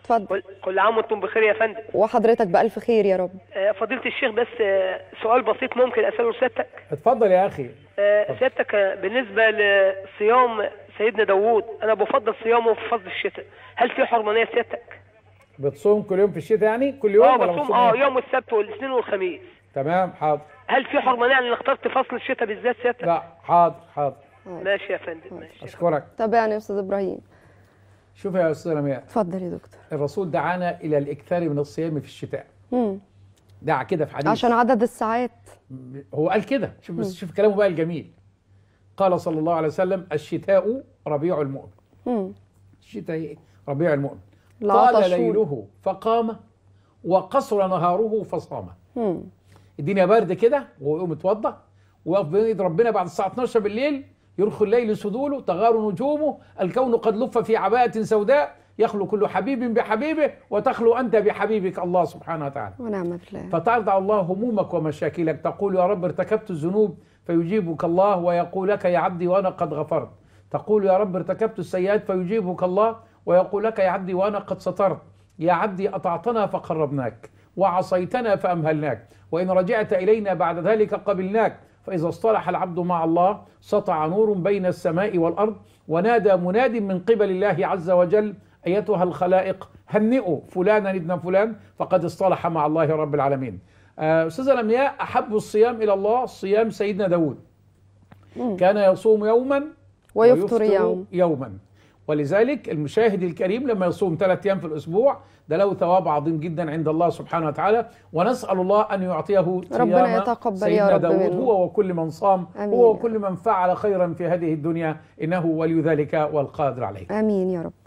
اتفضل كل- كل عام وانتم بخير يا فندم وحضرتك بألف خير يا رب آه، فضيلة الشيخ بس آه، سؤال بسيط ممكن أسأله لسيادتك اتفضل يا اخي آه، سيادتك آه، بالنسبة لصيام سيدنا داوود أنا بفضل صيامه في فصل الشتاء هل في حرمانية سيادتك؟ بتصوم كل يوم في الشتاء يعني كل يوم اه ولا بصوم بتصوم اه يوم؟ يوم السبت والاثنين والخميس تمام حاضر هل في حرمانية ان اخترت فصل الشتاء بالذات سيادتك؟ لا حاضر حاضر ماشي يا فندم ماشي اشكرك تابعني يا أستاذ إبراهيم شوف يا استاذ لمياء اتفضل يا دكتور الرسول دعانا الى الاكثار من الصيام في الشتاء مم. دعا كده في حديث عشان عدد الساعات هو قال كده شوف بس شوف كلامه بقى الجميل قال صلى الله عليه وسلم الشتاء ربيع المؤمن مم. الشتاء إيه؟ ربيع المؤمن العطش طال ليله فقام وقصر نهاره فصام مم. الدنيا برد كده وهو يقوم يتوضا ويقف بين ايد ربنا بعد الساعه 12 بالليل يرخي الليل سدوله تغار نجومه الكون قد لف في عباءة سوداء يخلو كل حبيب بحبيبه وتخلو انت بحبيبك الله سبحانه وتعالى ونعم بالله فترضع الله همومك ومشاكلك تقول يا رب ارتكبت الذنوب فيجيبك الله ويقول لك يا عبدي وانا قد غفرت تقول يا رب ارتكبت السيئات فيجيبك الله ويقول لك يا عبدي وانا قد سترت يا عبدي اطعتنا فقربناك وعصيتنا فامهلناك وان رجعت الينا بعد ذلك قبلناك فاذا اصطلح العبد مع الله سطع نور بين السماء والارض ونادى مناد من قبل الله عز وجل ايتها الخلائق هنئوا فلانا ابن فلان فقد اصطلح مع الله رب العالمين آه، استاذه لمياء احب الصيام الى الله صيام سيدنا داود كان يصوم يوما ويفطر يوم يوما ولذلك المشاهد الكريم لما يصوم ثلاث ايام في الاسبوع ده له ثواب عظيم جدا عند الله سبحانه وتعالى ونسال الله ان يعطيه ربنا صيام يتقبل يا سيدنا رب داود منه. هو وكل من صام آمين هو يا وكل من فعل خيرا في هذه الدنيا انه ولي ذلك والقادر عليه آمين يا رب